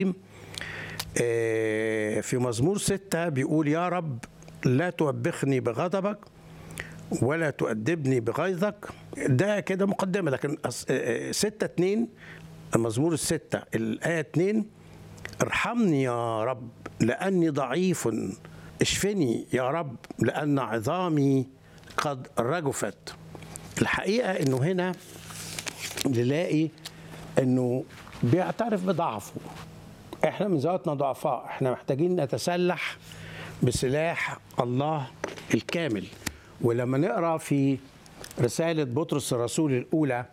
آه، في مزمور ستة بيقول يا رب لا توبخني بغضبك ولا تؤدبني بغيظك ده كده مقدمة لكن أص- آه، آه، ستة اتنين مزمور الستة الآية اتنين ارحمني يا رب لأني ضعيف اشفني يا رب لأن عظامي قد رجفت الحقيقة انه هنا نلاقي انه بيعترف بضعفه احنا من ذاتنا ضعفاء احنا محتاجين نتسلح بسلاح الله الكامل ولما نقرا في رساله بطرس الرسول الاولى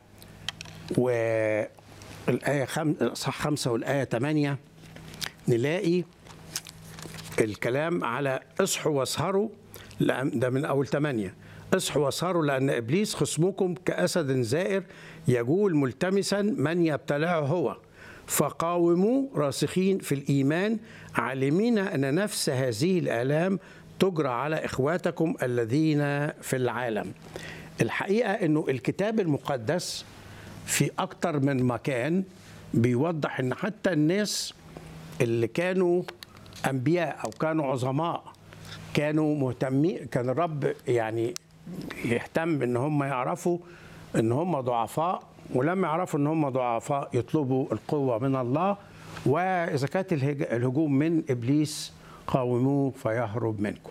والآية خم... صح خمسة والآية ثمانية نلاقي الكلام على اصحوا واسهروا لأن- ده من أول ثمانية اصحوا واسهروا لأن إبليس خصمكم كأسد زائر يجول ملتمسا من يبتلعه هو فقاوموا راسخين في الإيمان عالمين أن نفس هذه الآلام تجرى على إخواتكم الذين في العالم الحقيقة أنه الكتاب المقدس في أكتر من مكان بيوضح أن حتى الناس اللي كانوا انبياء او كانوا عظماء كانوا مهتمين كان الرب يعني يهتم ان هم يعرفوا ان هم ضعفاء ولما يعرفوا ان هم ضعفاء يطلبوا القوه من الله واذا كانت الهج- الهجوم من ابليس قاوموه فيهرب منكم.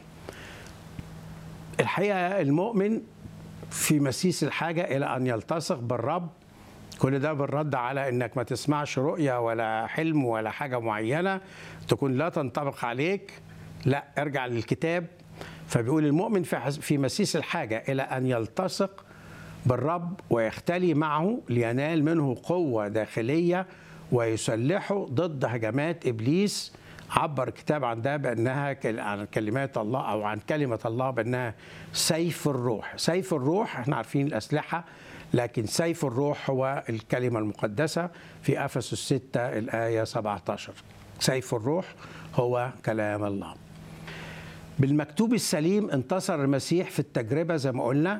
الحقيقه المؤمن في مسيس الحاجه الى ان يلتصق بالرب كل ده بالرد على انك ما تسمعش رؤيه ولا حلم ولا حاجه معينه تكون لا تنطبق عليك لا ارجع للكتاب فبيقول المؤمن في حس- في مسيس الحاجه الى ان يلتصق بالرب ويختلي معه لينال منه قوه داخليه ويسلحه ضد هجمات ابليس عبر الكتاب عن ده بانها كل- عن كلمات الله او عن كلمه الله بانها سيف الروح، سيف الروح احنا عارفين الاسلحه لكن سيف الروح هو الكلمه المقدسه في افسس 6 الايه 17 سيف الروح هو كلام الله. بالمكتوب السليم انتصر المسيح في التجربه زي ما قلنا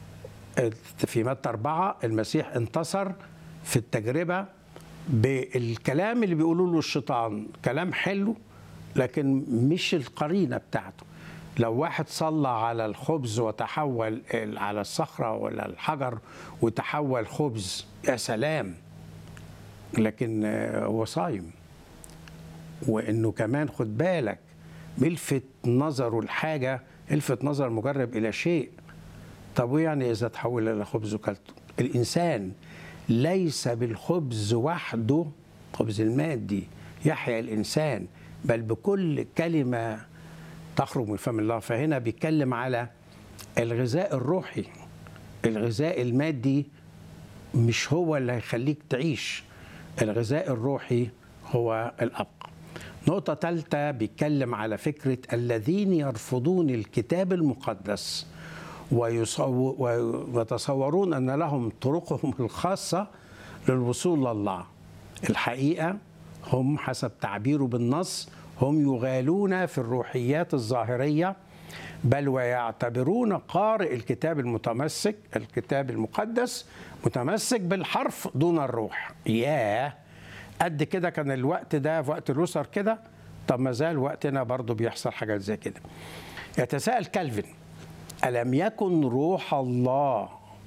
في متى أربعة المسيح انتصر في التجربة بالكلام اللي بيقولوا له الشيطان كلام حلو لكن مش القرينة بتاعته لو واحد صلى على الخبز وتحول ال- على الصخرة ولا الحجر وتحول خبز يا سلام لكن آه، هو صايم وانه كمان خد بالك بيلفت نظره الحاجة الفت نظر المجرب إلى شيء طب وإيه يعني إذا تحول إلى خبز وكلته الإنسان ليس بالخبز وحده خبز المادي يحيا الإنسان بل بكل كلمة تخرج من فم الله فهنا بيتكلم على الغذاء الروحي الغذاء المادي مش هو اللي هيخليك تعيش الغذاء الروحي هو الأبقى نقطة ثالثة بيتكلم على فكرة الذين يرفضون الكتاب المقدس ويصو- ويتصورون أن لهم طرقهم الخاصة للوصول لله الحقيقة هم حسب تعبيره بالنص هم يغالون في الروحيات الظاهرية بل ويعتبرون قارئ الكتاب المتمسك الكتاب المقدس متمسك بالحرف دون الروح ياه قد كده كان الوقت ده في وقت الرسل كده طب ما زال وقتنا برضو بيحصل حاجات زي كده يتساءل كالفن ألم يكن روح الله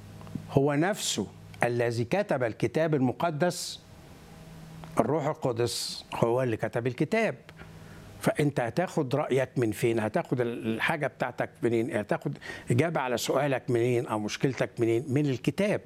هو نفسه الذي كتب الكتاب المقدس الروح القدس هو اللي كتب الكتاب فانت هتاخد رايك من فين هتاخد الحاجه بتاعتك منين هتاخد اجابه على سؤالك منين او مشكلتك منين من الكتاب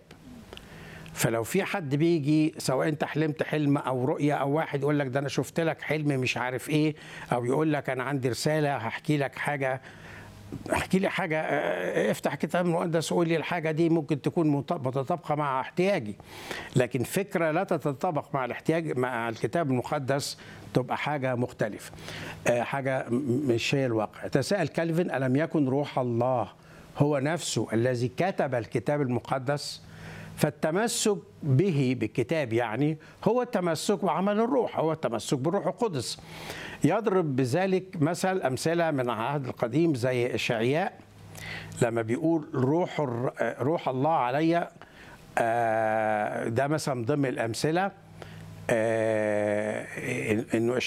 فلو في حد بيجي سواء انت حلمت حلم او رؤيه او واحد يقول لك ده انا شفت لك حلم مش عارف ايه او يقول لك انا عندي رساله هحكي لك حاجه احكي لي حاجه اه، افتح كتاب المقدس وقول لي الحاجه دي ممكن تكون مت- متطابقه مع احتياجي لكن فكره لا تتطابق مع الاحتياج مع الكتاب المقدس تبقى حاجه مختلفه اه، حاجه م- مش هي الواقع تساءل كالفن الم يكن روح الله هو نفسه الذي كتب الكتاب المقدس فالتمسك به بالكتاب يعني هو التمسك بعمل الروح هو التمسك بالروح القدس يضرب بذلك مثل أمثلة من العهد القديم زي إشعياء لما بيقول روح الر- روح الله علي آه، ده مثلا ضمن الأمثلة آه، انه